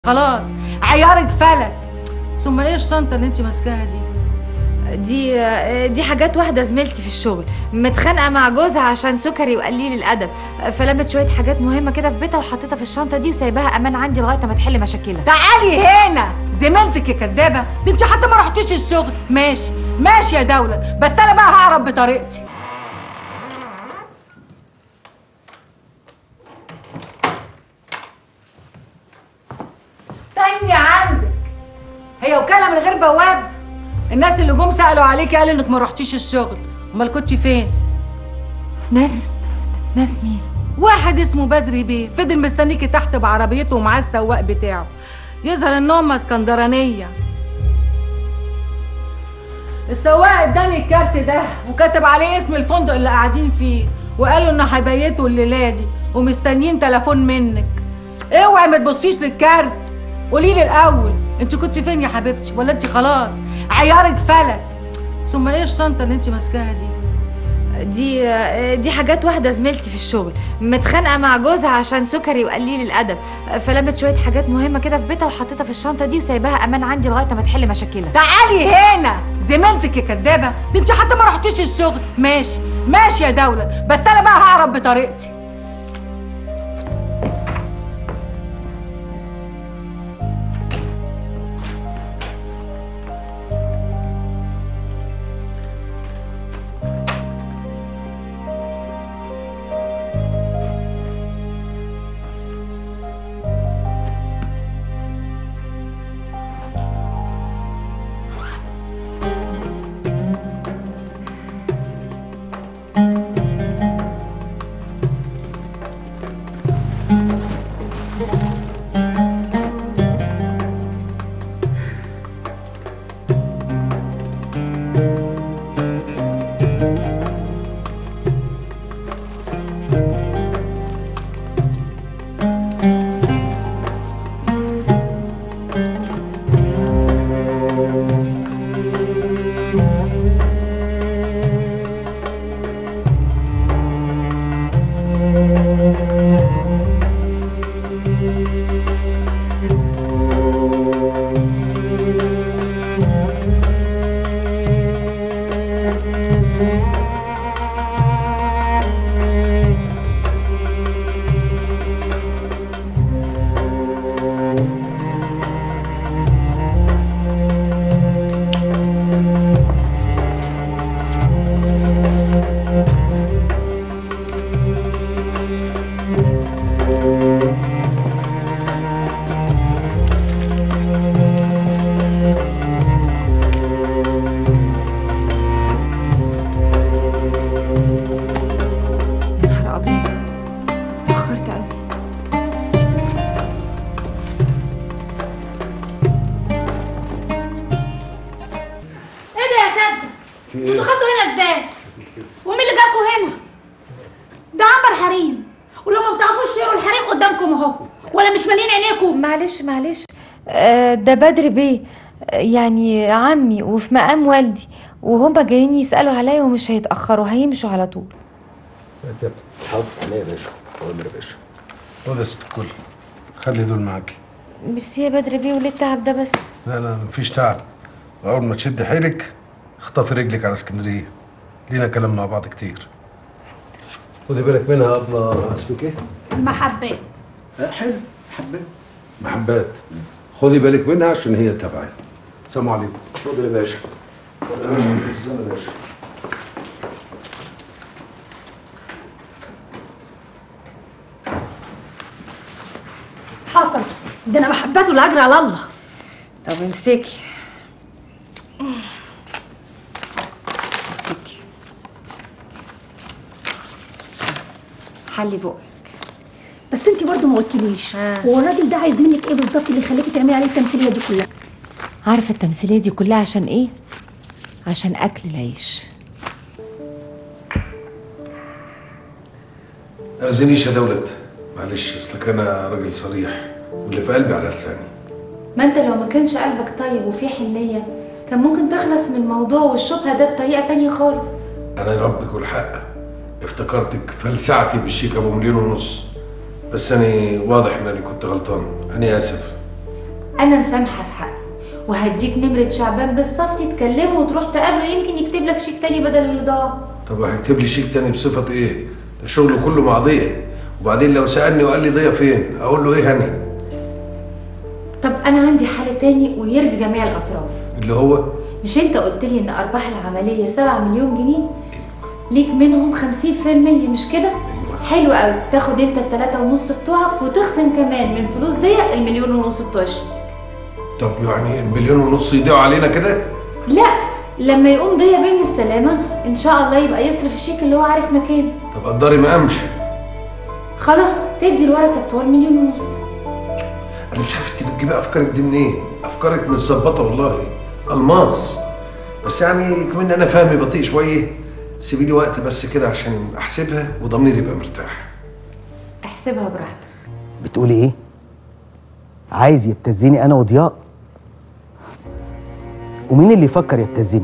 خلاص عيارك فلت ثم ايه الشنطه اللي انت ماسكاها دي دي دي حاجات واحدة زميلتي في الشغل متخانقة مع جوزها عشان سكري وقليل الأدب فلمت شوية حاجات مهمة كده في بيتها وحطيتها في الشنطة دي وسايباها أمان عندي لغاية ما تحل مشاكلها تعالي هنا زميلتك يا كدابه دي انت حتى ما رحتيش الشغل ماشي ماشي يا دولة بس انا بقى هعرف بطريقتي استني عندك هي وكاله من غير بواب الناس اللي جم سالوا عليكي قالوا انك ما رحتيش الشغل امال كنتي فين ناس ناس مين؟ واحد اسمه بدري بيه فضل مستنيكي تحت بعربيته ومعاه السواق بتاعه يظهر انهم اسكندرانيه السواق اداني الكارت ده وكتب عليه اسم الفندق اللي قاعدين فيه وقالوا انه هيبيتوا الليله دي ومستنيين تليفون منك اوعي ما تبصيش للكارت قولي لي الاول انت كنت فين يا حبيبتي ولا انت خلاص عيارك فلت ثم ايه الشنطه اللي انت ماسكاها دي دي دي حاجات واحدة زميلتي في الشغل متخانقة مع جوزها عشان سكري وقليل الأدب فلمت شوية حاجات مهمة كده في بيتها وحطيتها في الشنطة دي وسايباها أمان عندي لغاية ما تحل مشاكلها تعالي هنا زميلتك يا كدابه دي انت حتى ما رحتيش الشغل ماشي ماشي يا دولة بس انا بقى هعرف بطريقتي يا نهار أبيض اتأخرت أوي ايه ده يا اساتذه؟ انتوا خدتوا هنا ازاي؟ ومين اللي جابكوا هنا؟ ده عنبر حريم ولو ما بتعرفوش تقروا الحريم قدامكم اهو ولا مش مالين عينيكم معلش معلش آه، ده بدر بيه آه، يعني عمي وفي مقام والدي وهما جايين يسألوا عليا ومش هيتأخروا هيمشوا على طول حاضر عليا يا باشا حاضر يا باشا خد يا ست الكل خلي دول معاكي ميرسي يا بدر بيه وليه التعب ده بس لا لا مفيش تعب اول ما تشد حيلك اخطفي رجلك على اسكندريه لينا كلام مع بعض كتير خدي بالك منها يا ابله اسمك ايه؟ المحبات آه، حلو حبيت محبات خدي بالك منها عشان هي تبعي السلام عليكم اتفضل يا باشا اتفضل يا باشا استنى يا باشا حصل ده انا محبات ولا اجري على الله طب امسكي امسكي خلاص. حلي بقك بس انت برضو ما قلتليش آه. هو الراجل ده عايز منك ايه بالظبط اللي يخليكي تعملي عليه التمثيليه دي كلها عارفة التمثيلية دي كلها عشان ايه؟ عشان أكل العيش اذنيش يا دولت معلش اصلك انا راجل صريح واللي في قلبي على لساني ما انت لو ما كانش قلبك طيب وفيه حنية كان ممكن تخلص من الموضوع والشبهة ده بطريقة تانية خالص انا ربك والحق افتكرتك فلسعتي بالشيك ابو مليون ونص بس انا واضح انني كنت غلطان انا اسف انا مسامحه في حقي وهديك نمره شعبان بالصفتي تكلمه وتروح تقابله يمكن يكتب لك شيك تاني بدل اللي ضاع طب هيكتب لي شيك تاني بصفة ايه؟ ده شغله كله مع ضية وبعدين لو سألني وقال لي ضية فين؟ أقول له ايه هاني؟ طب انا عندي حل تاني ويرضي جميع الاطراف اللي هو مش انت قلت لي ان ارباح العمليه 7 مليون جنيه ليك منهم 50% مش كده حلو قوي تاخد انت التلاتة ونص بتوعك وتخصم كمان من فلوس دي المليون ونص بتوع الشركة. طب يعني المليون ونص يضيعوا علينا كده؟ لا لما يقوم ضيا بيه من السلامة ان شاء الله يبقى يصرف الشيك اللي هو عارف مكانه طب قدري ما قامش خلاص تدي الورثة بتوع المليون ونص انا مش عارف انت بتجيبي افكارك دي منين افكارك مش ظبطه والله الماس بس يعني كمان انا فهمي بطيء شويه سيبي لي وقت بس كده عشان احسبها وضميري يبقى مرتاح احسبها براحتك بتقولي ايه عايز يبتزني انا وضياء ومين اللي يفكر يبتزني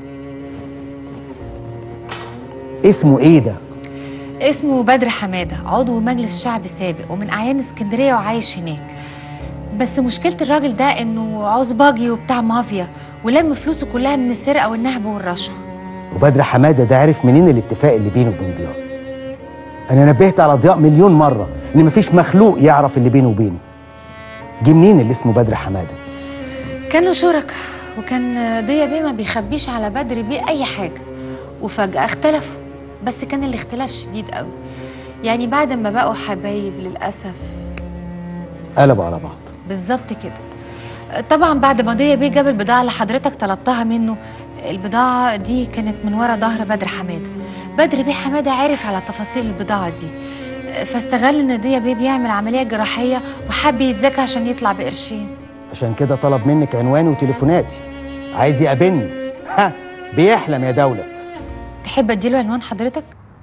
اسمه ايه ده اسمه بدر حمادة عضو مجلس شعب سابق ومن أعيان اسكندرية وعايش هناك بس مشكلة الراجل ده إنه عصباجي وبتاع مافيا ولم فلوسه كلها من السرقة والنهب والرشوة وبدر حماده ده عرف منين الاتفاق اللي بينه وبين ضياء انا نبهت على ضياء مليون مره ان مفيش مخلوق يعرف اللي بينه وبينه جه منين اللي اسمه بدر حماده كانوا شركاء وكان ضيا بيه ما بيخبيش على بدر بيه أي حاجة وفجأة اختلفوا بس كان الاختلاف شديد قوي يعني بعد ما بقوا حبايب للأسف قلبوا على بعض بالظبط كده طبعا بعد ما ضيا بيه جاب البضاعة اللي حضرتك طلبتها منه البضاعة دي كانت من ورا ظهر بدر حمادة بدر بيه حمادة عرف على تفاصيل البضاعة دي فاستغل ان ضيا بيه بيعمل عملية جراحية وحب يتذكى عشان يطلع بقرشين عشان كده طلب منك عنواني وتليفوناتي عايز يقابلني ها بيحلم يا دولت تحب اديله عنوان حضرتك؟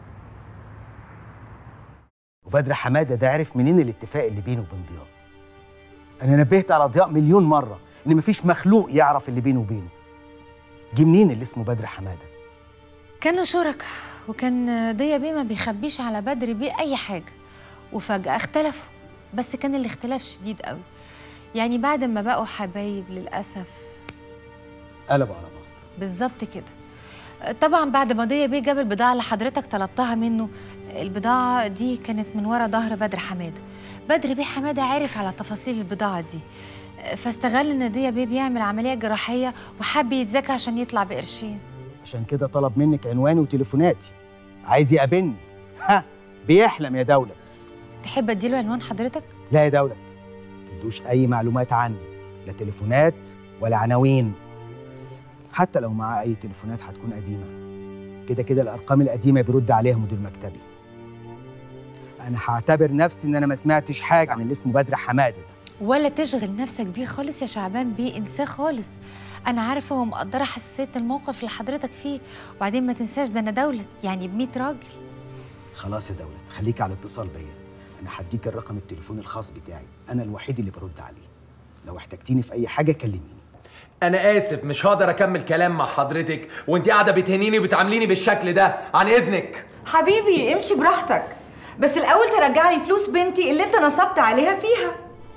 وبدر حماده ده عرف منين الاتفاق اللي بينه وبين ضياء انا نبهت على ضياء مليون مره ان مفيش مخلوق يعرف اللي بينه وبينه جه منين اللي اسمه بدر حماده كانوا شركاء وكان ضيا بيه ما بيخبيش على بدر بيه اي حاجه وفجاه اختلفوا بس كان الاختلاف شديد قوي يعني بعد ما بقوا حبايب للاسف قلبوا على بعض بالظبط كده طبعا بعد ما ضيا بيه جاب البضاعه اللي حضرتك طلبتها منه البضاعه دي كانت من ورا ظهر بدر حماده بدر بيه حماده عرف على تفاصيل البضاعه دي فاستغل ان ضيا بيه بيعمل عمليه جراحيه وحب يتذكى عشان يطلع بقرشين عشان كده طلب منك عنواني وتليفوناتي عايز يقابلني ها بيحلم يا دولت تحب اديله عنوان حضرتك لا يا دولت تدوش اي معلومات عني لا تليفونات ولا عناوين حتى لو معاه اي تليفونات هتكون قديمه كده كده الارقام القديمه بيرد عليها مدير مكتبي انا هعتبر نفسي ان انا ما سمعتش حاجه عن اللي اسمه بدر حماده ده ولا تشغل نفسك بيه خالص يا شعبان بيه انساه خالص انا عارفه ومقدره حساسيه الموقف اللي حضرتك فيه وبعدين ما تنساش ده انا دولت يعني ب 100 راجل خلاص يا دولت خليك على اتصال بيا انا هديك الرقم التليفون الخاص بتاعي انا الوحيد اللي برد عليه لو احتجتيني في اي حاجه كلميني انا اسف مش هقدر اكمل كلام مع حضرتك وانت قاعده بتهنيني وبتعامليني بالشكل ده عن اذنك حبيبي امشي براحتك بس الاول ترجع لي فلوس بنتي اللي انت نصبت عليها فيها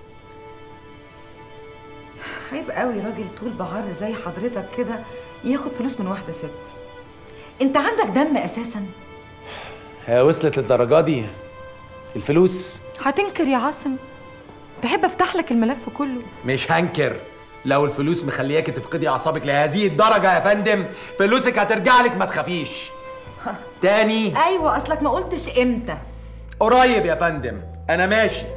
عيب قوي راجل طول بعرض زي حضرتك كده ياخد فلوس من واحده ست انت عندك دم اساسا هي وصلت للدرجه دي الفلوس هتنكر يا عاصم تحب افتح لك الملف كله مش هنكر لو الفلوس مخلياكي تفقدي اعصابك لهذه الدرجه يا فندم فلوسك هترجع لك ما تخافيش تاني ايوه اصلك ما قلتش امتى قريب يا فندم انا ماشي